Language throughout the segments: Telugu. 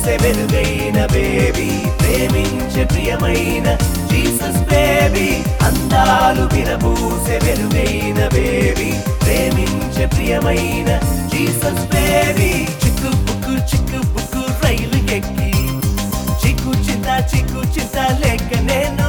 విరబూసే వెలుగైన బేబీ ప్రేమించే ప్రియమైన జీసస్ బేబీ అందాలు విరబూసే వెలుగైన బేబీ ప్రేమించే ప్రియమైన జీసస్ బేబీ చిక్కు పుక్కు చిక్కు పుక్కు రైలు ఎక్కి చిక్కు చింత చిక్కు చింత లేక నేను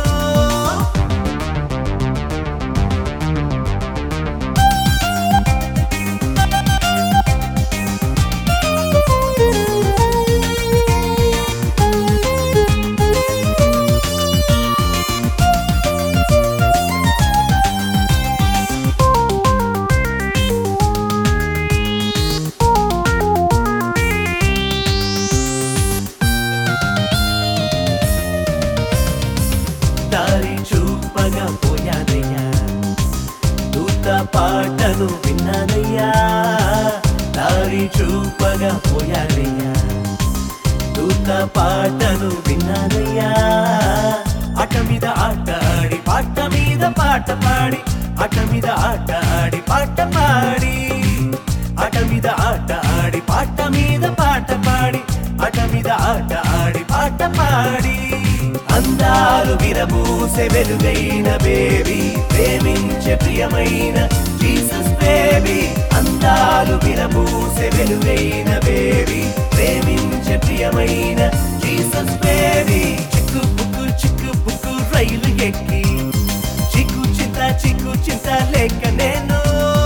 దారి చూపగా పోయానయ్యా దూత పాటను విన్నానయ్యా దారి చూపగా పోయానయ్యా దూత పాటను విన్నానయ్యా అట మీద ఆట ఆడి పాట మీద పాట పాడి అట మీద ఆట ఆడి పాట పాడి అట మీద ఆట ఆడి పాట మీద పాట పాడి అట మీద ఆట ఆడి పాట పాడి అందాలు విరబూసే వెలుగైన బేబీ ప్రేమించే ప్రియమైన జీసస్ బేబీ అందాలు విరబూసే వెలుగైన బేబీ ప్రేమించే ప్రియమైన జీసస్ బేబీ చిక్కు పుక్కు చిక్కు పుక్కు రైలు ఎక్కి చిక్కు చింత చిక్కు చింత లేక నేను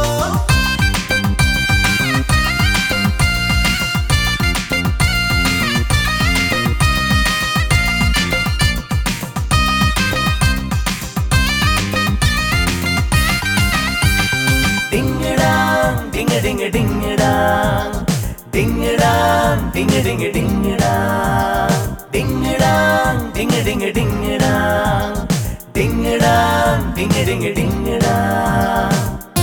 డింగడాం డింగ డింగ డింగడాం డింగడాం డింగ డింగ డింగడాం డింగడాం డింగ డింగ డింగడాం డింగడాం డింగ డింగ డింగడాం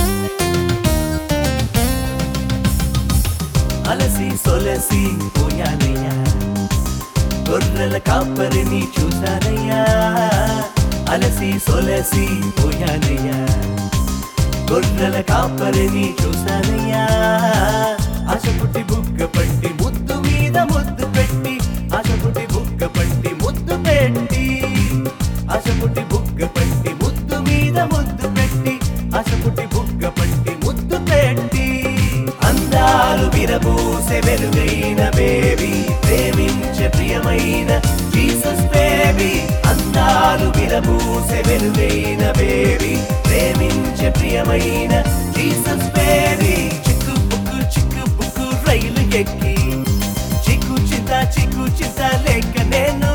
అలసి సొలసి పోయానయ్యా గొర్రెల కాపరిని చూశానయ్యా అలసి సొలసి పోయానయ్యా గొర్రెల కాపరిని చూశానయ్యా ఆశ పుట్టి బుగ్గ పట్టి ముద్దు మీద ముద్దు పెట్టి ఆశ పుట్టి బుగ్గ పట్టి ముద్దు పెట్టి ఆశ పుట్టి బుగ్గ పట్టి ముద్దు మీద ముద్దు పెట్టి ఆశ పుట్టి బుగ్గ పట్టి ముద్దు పెట్టి అందాలు విరబూసే వెలుగైన బేబీ ప్రేమించే ప్రియమైన జీసస్ బేబీ అందాలు విరబూసే వెలుగైన బేబీ ప్రేమించే ప్రియమైన జీసస్ బేబీ చిక్కు పుక్కు చిక్కు పుక్కు రైలు ఎక్కి చిక్కు చింత చిక్కు చింత లేక నేను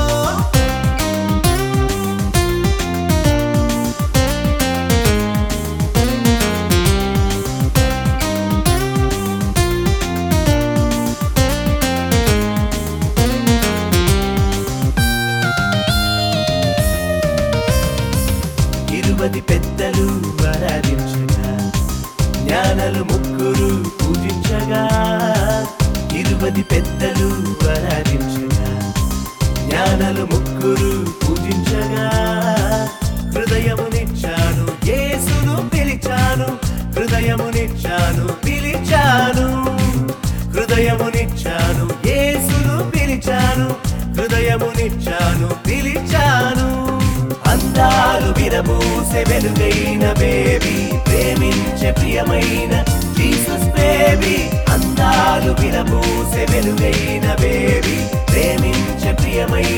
ఇరువది పెద్దలు ఆరాధించగా జ్ఞానలు ముగ్గురు పూజించగా ఇరువది పెద్దలు ఆరాధించగా జ్ఞానలు ముగ్గురు పూజించగా హృదయమునిచ్చాను యేసును పిలిచాను హృదయమునిచ్చాను పిలిచాను హృదయమునిచ్చాను యేసును పిలిచాను హృదయమునిచ్చాను పిలిచాను అందాలు విరబూసే వెలుగైన బేబీ ప్రేమించే ప్రియమైన జీసస్ బేబీ అందాలు విరబూసే వెలుగైన బేబీ ప్రేమించే ప్రియమైన